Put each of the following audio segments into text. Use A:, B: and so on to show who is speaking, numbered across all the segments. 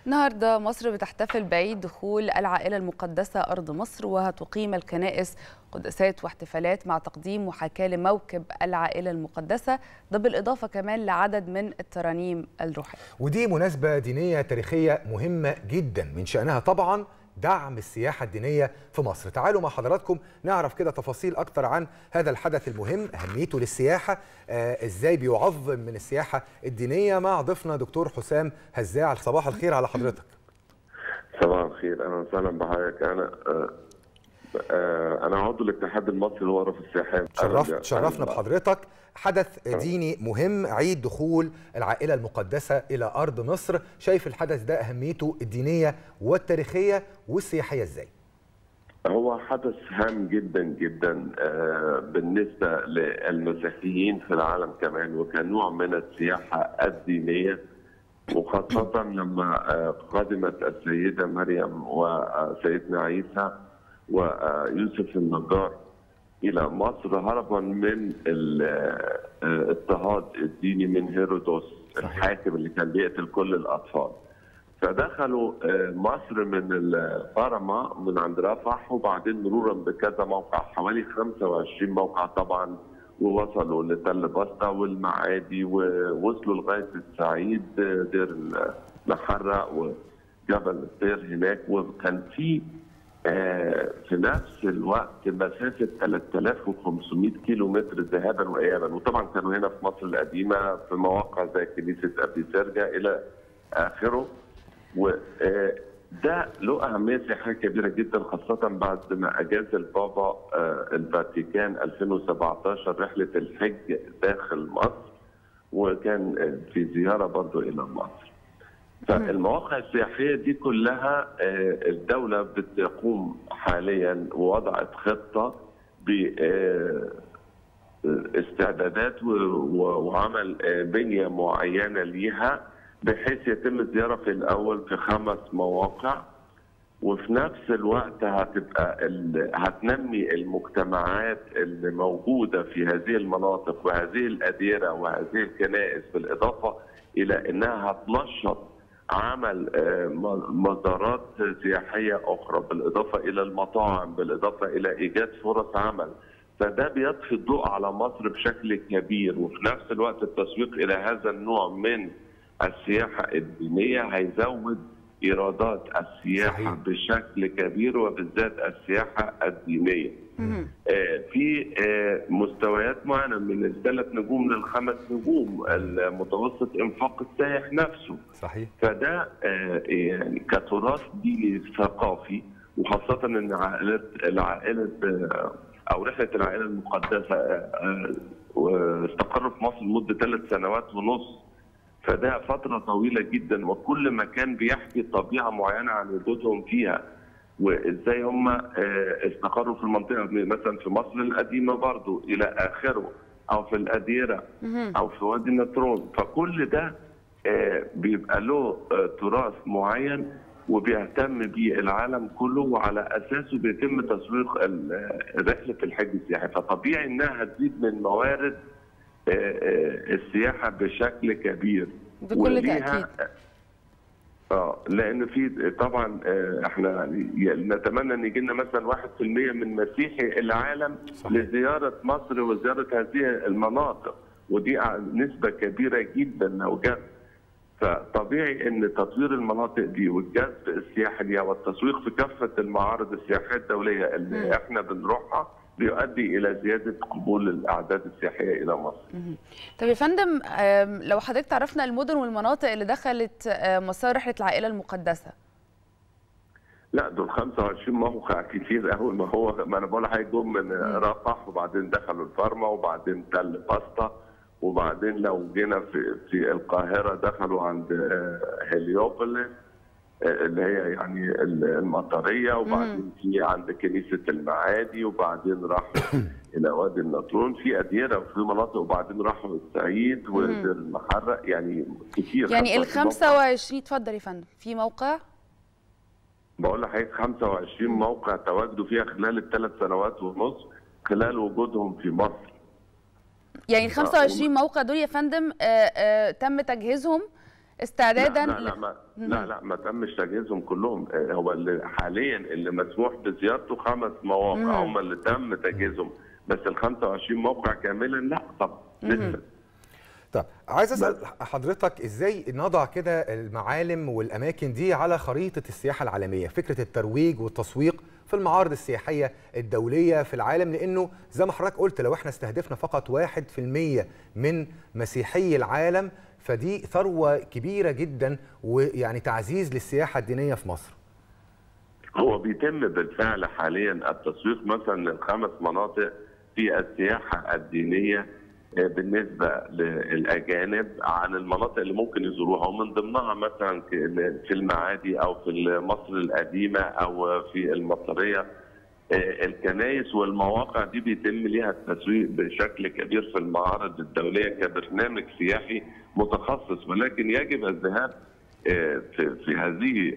A: النهارده مصر بتحتفل بعيد دخول العائلة المقدسة أرض مصر وهتقيم الكنائس قداسات واحتفالات مع تقديم محاكاة لموكب العائلة المقدسة ده بالإضافة كمان لعدد من الترانيم الروحية
B: ودي مناسبة دينية تاريخية مهمة جدا من شأنها طبعا دعم السياحة الدينية في مصر تعالوا مع حضراتكم نعرف كده تفاصيل أكتر عن هذا الحدث المهم أهميته للسياحة آه إزاي بيعظم من السياحة الدينية مع ضيفنا دكتور حسام هزاع صباح الخير على حضرتك
C: صباح الخير اهلا وسهلا بحضرتك انا آه، آه، انا عضو الاتحاد المصري للغرف السياحيه
B: شرفت شرفنا بحضرتك حدث ديني مهم عيد دخول العائلة المقدسة إلى أرض مصر شايف الحدث ده أهميته الدينية والتاريخية والسياحية إزاي؟
C: هو حدث هام جدا جدا آه، بالنسبه للمسيحيين في العالم كمان وكنوع من السياحه الدينيه وخاصه لما آه، قدمت السيده مريم وسيدنا عيسى ويوسف النجار الى مصر هربا من الاضطهاد الديني من هيرودوس الحاكم اللي كان بيقتل كل الاطفال فدخلوا آه، مصر من القرمة من عند رفح وبعدين مرورا بكذا موقع حوالي 25 موقع طبعا ووصلوا لتل بسطة والمعادي ووصلوا لغاية الصعيد آه، دير المحرق وجبل الطير هناك وكان في آه، في نفس الوقت مسافة 3500 كيلو متر ذهابا وإيابا وطبعا كانوا هنا في مصر القديمة في مواقع زي كنيسة أبي سرجة إلى آخره وده له أهمية سياحية كبيرة جدا خاصة بعد ما أجاز البابا آه، الفاتيكان 2017 رحلة الحج داخل مصر وكان آه، في زيارة برضو إلى مصر فالمواقع السياحية دي كلها آه، الدولة بتقوم حاليا ووضعت خطة ب آه، استعدادات و- و- وعمل آه، بنية معينة ليها بحيث يتم الزيارة في الأول في خمس مواقع وفي نفس الوقت هتبقى ال- هتنمي المجتمعات اللي موجودة في هذه المناطق وهذه الأديرة وهذه الكنائس بالإضافة إلى أنها هتنشط عمل آه، م- مزارات سياحية أخرى بالإضافة إلى المطاعم بالإضافة إلى إيجاد فرص عمل فده بيضفي الضوء على مصر بشكل كبير وفي نفس الوقت التسويق إلى هذا النوع من السياحة الدينية هيزود إيرادات السياحة
B: صحيح.
C: بشكل كبير وبالذات السياحة الدينية آه، في آه، مستويات معينة من الثلاث نجوم للخمس نجوم المتوسط إنفاق السائح نفسه
B: صحيح
C: فده آه، يعني كتراث ديني ثقافي وخاصة ان عائلة العائلة آه، او رحلة العائلة المقدسة آه، آه، واستقروا في مصر لمدة ثلاث سنوات ونص فده فترة طويلة جدا وكل مكان بيحكي طبيعة معينة عن وجودهم فيها وازاي هم آه، استقروا في المنطقة مثلا في مصر القديمة برضو الى اخره او في الاديرة او في وادي النطرون فكل ده آه، بيبقى له آه، تراث معين وبيهتم بيه العالم كله وعلى اساسه بيتم تسويق ال- آه، رحله الحج السياحي فطبيعي انها هتزيد من موارد آه، آه، السياحه بشكل كبير
A: بكل
C: وليها-
A: تأكيد.
C: اه لان في طبعا آه، احنا يعني نتمنى ان يجي لنا مثلا 1% من مسيحي العالم
B: صحيح.
C: لزياره مصر وزياره هذه المناطق ودي نسبه كبيره جدا لو جت فطبيعي ان تطوير المناطق دي والجذب السياحي ليها والتسويق في كافه المعارض السياحيه الدوليه اللي احنا بنروحها بيؤدي الى زياده قبول الاعداد السياحيه الى مصر.
A: طب يا فندم آم، لو حضرتك تعرفنا المدن والمناطق اللي دخلت آه، مسار رحلة العائلة المقدسة
C: لا دول 25 موقع كتير قوي ما هو ما انا بقول لحضرتك جم من رفح وبعدين دخلوا الفارما وبعدين تل بسطة وبعدين لو جينا في في القاهره دخلوا عند آه، هليوبوليس آه، اللي هي يعني ال- المطريه وبعدين في عند كنيسه المعادي وبعدين راحوا الى وادي النطرون في اديره وفي مناطق وبعدين راحوا الصعيد ودير المحرق يعني كتير
A: يعني ال
C: 25 موقع.
A: 25 اتفضل يا فندم في موقع
C: بقول لحضرتك 25 موقع تواجدوا فيها خلال الثلاث سنوات ونص خلال وجودهم في مصر
A: يعني ال 25 موقع دول يا فندم آه، آه، تم تجهيزهم استعدادا
C: لا لا لا ما, لا, لا ما تمش تجهيزهم كلهم آه، هو اللي حاليا اللي مسموح بزيارته خمس مواقع هم اللي تم تجهيزهم بس ال 25 موقع كاملا لا طبعا لسه
B: طب عايز اسال حضرتك ازاي نضع كده المعالم والاماكن دي على خريطه السياحه العالميه فكره الترويج والتسويق في المعارض السياحيه الدوليه في العالم لانه زي ما حضرتك قلت لو احنا استهدفنا فقط 1% من مسيحي العالم فدي ثروه كبيره جدا ويعني تعزيز للسياحه الدينيه في مصر
C: هو بيتم بالفعل حاليا التسويق مثلا للخمس مناطق في السياحه الدينيه آه، بالنسبه للاجانب عن المناطق اللي ممكن يزوروها ومن ضمنها مثلا ك- في المعادي او في مصر القديمه او في المطريه آه، الكنائس والمواقع دي بيتم ليها التسويق بشكل كبير في المعارض الدوليه كبرنامج سياحي متخصص ولكن يجب الذهاب آه، في في هذه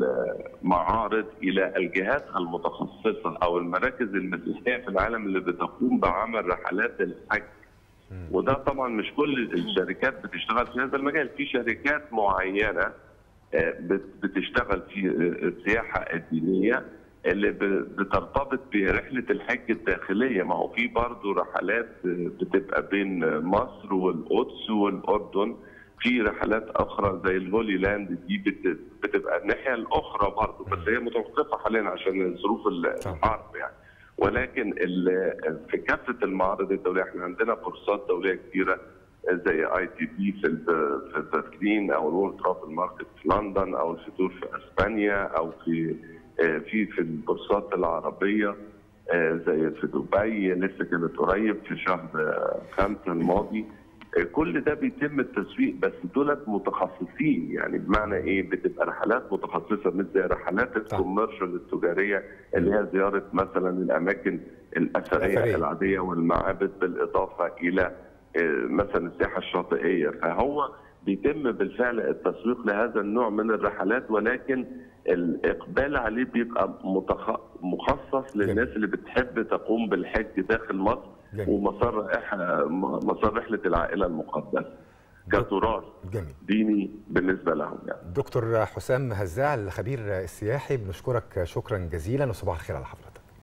C: المعارض الى الجهات المتخصصه او المراكز المسيحيه في العالم اللي بتقوم بعمل رحلات الحج وده طبعا مش كل الشركات بتشتغل في هذا المجال في شركات معينه آه، بت- بتشتغل في آه، السياحه الدينيه اللي ب- بترتبط برحله الحج الداخليه ما هو في برضه رحلات آه، بتبقى بين مصر والقدس والاردن في رحلات اخرى زي الهولي لاند دي بت- بتبقى الناحيه الاخرى برضه بس هي متوقفه حاليا عشان ظروف الحرب يعني ولكن ال- في كافه المعارض الدوليه احنا عندنا كورسات دوليه كثيره زي اي تي بي في ال- في برلين او الورد ترافل ماركت في لندن او الفتور في اسبانيا او في آه، في في البورصات العربيه آه، زي في دبي لسه كانت قريب في شهر آه، خمسه الماضي آه، كل ده بيتم التسويق بس دولت متخصصين يعني بمعنى ايه بتبقى رحلات متخصصه مش زي رحلات الكوميرشال التجاريه اللي هي زياره مثلا الاماكن الاثريه
B: الأثرية.
C: العاديه والمعابد بالاضافه الى آه، مثلا السياحه الشاطئيه فهو بيتم بالفعل التسويق لهذا النوع من الرحلات ولكن الاقبال عليه بيبقى متخ... مخصص للناس اللي بتحب تقوم بالحج داخل مصر
B: جميل.
C: ومسار رائحة مسار رحله العائله المقدسه كتراث
B: جميل
C: ديني بالنسبه لهم يعني
B: دكتور حسام هزاع الخبير السياحي بنشكرك شكرا جزيلا وصباح الخير على حضرتك